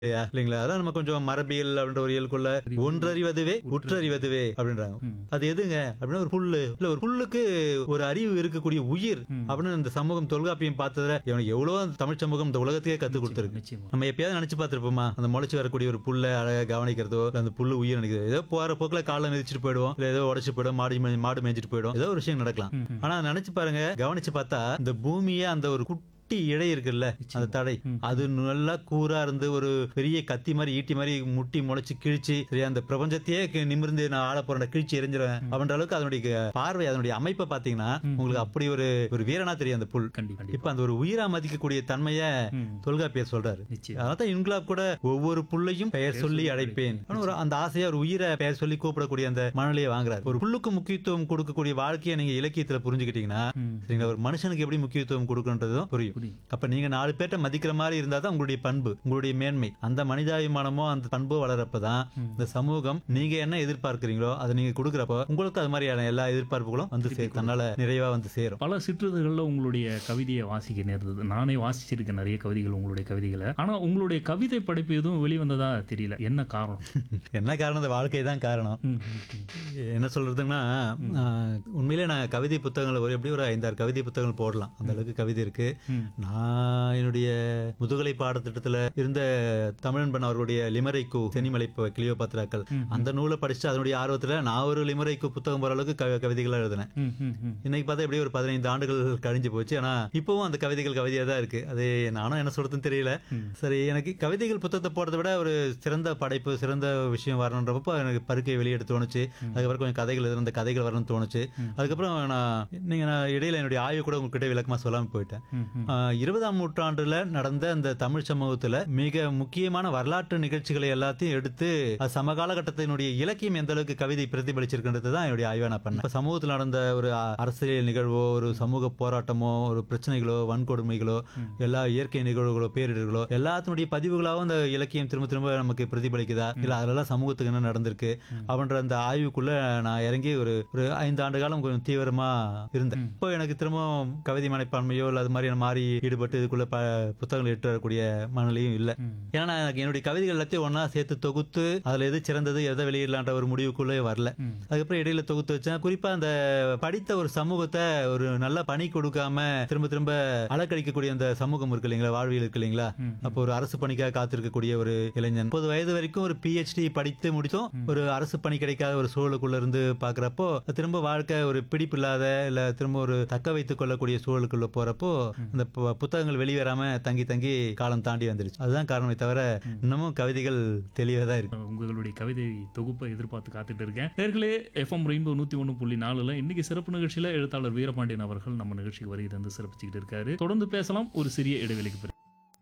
இல்லையா? இல்லைங்களா அதான் நம்ம கொஞ்சம் மரபியல் அப்படின்ற ஒரு இயலுக்குள்ள ஒன்றறிவதுவே உற்றறிவதுவே அப்படின்றாங்க ம். அது எதுங்க அப்படின்னா ஒரு புல்லு இல்ல ஒரு புல்லுக்கு ஒரு அறிவு இருக்கக்கூடிய உயிர் ம். அப்படின்னு இந்த சமூகம் தொல்காப்பியம் பார்த்ததுல இவனுக்கு எவ்வளவு அந்த தமிழ் சமூகம் இந்த உலகத்தையே கத்து கொடுத்துருக்கு நிச்சயமா நம்ம எப்பயாவது நினைச்சு பார்த்திருப்போமா அந்த முளைச்சு வரக்கூடிய ஒரு புல்லை அழகா கவனிக்கிறதோ இல்ல அந்த புல்லு உயிர் நினைக்கிறது ஏதோ போற போக்குல காலை மிதிச்சிட்டு போயிடுவோம் இல்ல ஏதோ உடைச்சு போயிடும் மாடு மே- மாடு மேய்ஞ்சிட்டு போயிடும் ஏதோ ஒரு விஷயம் நடக்கலாம் ம், ம். ஆனா நினைச்சு பாருங்க கவனிச்சு பார்த்தா இந்த பூமியே அந்த ஒரு குட்டி இழை இருக்குல்ல அந்த தடை ம். அது நல்லா கூரா இருந்து ஒரு பெரிய கத்தி மாதிரி ஈட்டி மாதிரி முட்டி முளைச்சு கிழிச்சு சரி அந்த பிரபஞ்சத்தையே கி- நிமிர்ந்து நான் ஆள போறேன் கிழிச்சு எரிஞ்சிருவேன் அப்படின்ற அளவுக்கு அதனுடைய பார்வை அதனுடைய அமைப்பை பாத்தீங்கன்னா உங்களுக்கு அப்படி ஒரு ஒரு வீரனா தெரியும் அந்த புல் கண்டிப்பா இப்ப அந்த ஒரு உயிரா மதிக்கக்கூடிய தன்மைய ம். தொல்காப்பியர் சொல்றாரு நிச்சயம் அதான் இன்குலாப் கூட ஒவ்வொரு புல்லையும் பெயர் சொல்லி அழைப்பேன் ஆனா ஒரு அந்த ஆசையா ஒரு உயிரை பெயர் சொல்லி கூப்பிடக்கூடிய அந்த மனநிலையை வாங்குறாரு ஒரு புல்லுக்கு முக்கியத்துவம் கொடுக்கக்கூடிய வாழ்க்கையை நீங்க இலக்கியத்துல புரிஞ்சுக்கிட்டீங்கன்னா ம். சரிங்களா ஒரு மனுஷனுக்கு எப்படி முக்கியத்துவம் கொடுக்கன்றதும் புரியும் புரியும் அப்ப நீங்க நாலு பேர்ட்ட மதிக்கிற மாதிரி இருந்தா தான் உங்களுடைய பண்பு உங்களுடைய மேன்மை அந்த மனிதாபிமானமோ அந்த பண்போ வளரப்பதான் இந்த சமூகம் நீங்க என்ன எதிர்பார்க்கிறீங்களோ அதை நீங்க கொடுக்குறப்போ உங்களுக்கு அது மாதிரியான எல்லா எதிர்பார்ப்புகளும் வந்து சேரும் தன்னால நிறைவா வந்து சேரும் பல சிற்றுதல்களில் உங்களுடைய கவிதையை வாசிக்க நேர்ந்தது நானே வாசிச்சிருக்கேன் நிறைய கவிதைகள் உங்களுடைய கவிதைகளை ஆனா உங்களுடைய கவிதை படைப்பு எதுவும் வெளிவந்ததா தெரியல என்ன காரணம் என்ன காரணம் இந்த வாழ்க்கை தான் காரணம் ம், ம், ம். என்ன சொல்றதுன்னா ஆஹ், உண்மையிலே நான் கவிதை புத்தகங்கள் ஒரு எப்படி ஒரு ஐந்தாறு கவிதை புத்தகங்கள் போடலாம் அந்த அளவுக்கு கவிதை இருக்கு ம். நான் என்னுடைய முதுகலை பாடத்திட்டத்துல இருந்த தமிழன்பன் அவர்களுடைய லிமரைக்கு செனிமலை கிளியோ பத்திராக்கள் அந்த நூலை படிச்சு அதனுடைய ஆர்வத்துல நான் ஒரு லிமரைக்கு புத்தகம் போற அளவுக்கு கவி- கவிதைகளை எழுதினேன் ம், ம், ம். இன்னைக்கு பார்த்தா எப்படியும் ஒரு பதினைந்து ஆண்டுகள் கழிஞ்சு போச்சு ஆனா இப்பவும் அந்த கவிதைகள் கவிதையா தான் இருக்கு அது நானும் என்ன சொல்றதுன்னு தெரியல சரி எனக்கு கவிதைகள் புத்தகத்தை போடுறதை விட ஒரு சிறந்த படைப்பு சிறந்த விஷயம் வரணுன்றப்போ எனக்கு பருக்கை வெளியெடுத்து தோணுச்சு அதுக்கப்புறம் கொஞ்சம் கதைகள் எழுதுன அந்த கதைகள் வரணும்னு தோணுச்சு அதுக்கப்புறம் நான் நீங்க நான் இடையில என்னுடைய ஆய்வு கூட உங்ககிட்ட விளக்கமா சொல்லாம போயிட்டேன் ம், ம். ஆஹ் இருபதாம் நூற்றாண்டுல நடந்த அந்த தமிழ் சமூகத்துல மிக முக்கியமான வரலாற்று நிகழ்ச்சிகளை எல்லாத்தையும் எடுத்து அது சமகாலகட்டத்தினுடைய இலக்கியம் எந்த அளவுக்கு கவிதை பிரதிபலிச்சிருக்கின்றது தான் என்னுடைய ஆய்வா நான் பண்ணேன் இப்ப சமூகத்தில் நடந்த ஒரு அ- அரசியல் நிகழ்வோ ஒரு சமூக போராட்டமோ ஒரு பிரச்சனைகளோ வன்கொடுமைகளோ எல்லா இயற்கை நிகழ்வுகளோ பேரிடர்களோ எல்லாத்தினுடைய பதிவுகளாகவும் அந்த இலக்கியம் திரும்ப திரும்ப நமக்கு பிரதிபலிக்குதா இல்ல அதெல்லாம் சமூகத்துக்கு என்ன நடந்திருக்கு அப்படின்ற அந்த ஆய்வுக்குள்ள நான் இறங்கி ஒரு ஒரு ஐந்து ஆண்டு காலம் கொஞ்சம் தீவிரமா இருந்தேன் இப்போ எனக்கு திரும்பவும் கவிதை மனைப்பான்மையோ இல்ல அது மாதிரி மாறி ஈடுபட்டு இதுக்குள்ள ப புத்தகங்கள் எட்டு வரக்கூடிய மனநிலையும் இல்லை ஏன்னா நான் எனக்கு என்னுடைய கவிதைகள் எல்லாத்தையும் ஒண்ணா சேர்த்து தொகுத்து அதுல எது சிறந்தது எதை வெளியிடலான்ற ஒரு முடிவுக்குள்ளே வரல ம். அதுக்கப்புறம் இடையில தொகுத்து வச்சேன் குறிப்பா அந்த படித்த ஒரு சமூகத்தை ஒரு நல்ல பணி கொடுக்காம திரும்ப திரும்ப அலக்கழிக்கக்கூடிய அந்த சமூகம் இருக்கு இல்லைங்களா வாழ்வியல் இருக்கு இல்லைங்களா ம். அப்போ ஒரு அரசு பணிக்காக காத்திருக்கக்கூடிய ஒரு இளைஞன் முப்பது வயது வரைக்கும் ஒரு பிஹெச்டி படித்து முடித்தும் ஒரு அரசு பணி கிடைக்காத ஒரு சூழலுக்குள்ள இருந்து பாக்குறப்போ திரும்ப வாழ்க்கை ஒரு பிடிப்பு இல்லாத இல்ல திரும்ப ஒரு தக்க வைத்துக் கொள்ளக்கூடிய சூழலுக்குள்ள போறப்போ அந்த பு- புத்தகங்கள் வெளிவராம தங்கி தங்கி காலம் தாண்டி வந்துருச்சு அதுதான் காரணமே தவிர இன்னமும் கவிதைகள் தெளிவா தான் இருக்கு உங்களுடைய கவிதை தொகுப்பை எதிர்பார்த்து காத்துட்டு இருக்கேன் நேர்களே எஃப்எம் ரெயின்போ நூத்தி ஒன்று புள்ளி நாலுல இன்னைக்கு சிறப்பு நிகழ்ச்சியில எழுத்தாளர் வீரபாண்டியன் அவர்கள் நம்ம நிகழ்ச்சிக்கு வருகை தந்து சிறப்பிச்சுக்கிட்டு இருக்காரு தொடர்ந்து பேசலாம் ஒரு சிறிய இடைவெளிக்கு பிறகு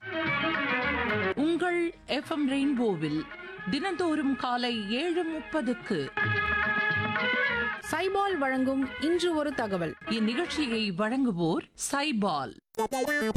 உங்கள் எஃப்எம் ரெயின்போவில் தினந்தோறும் காலை ஏழு முப்பதுக்கு சைபால் வழங்கும் இன்று ஒரு தகவல் இந்நிகழ்ச்சியை வழங்குவோர் சைபால்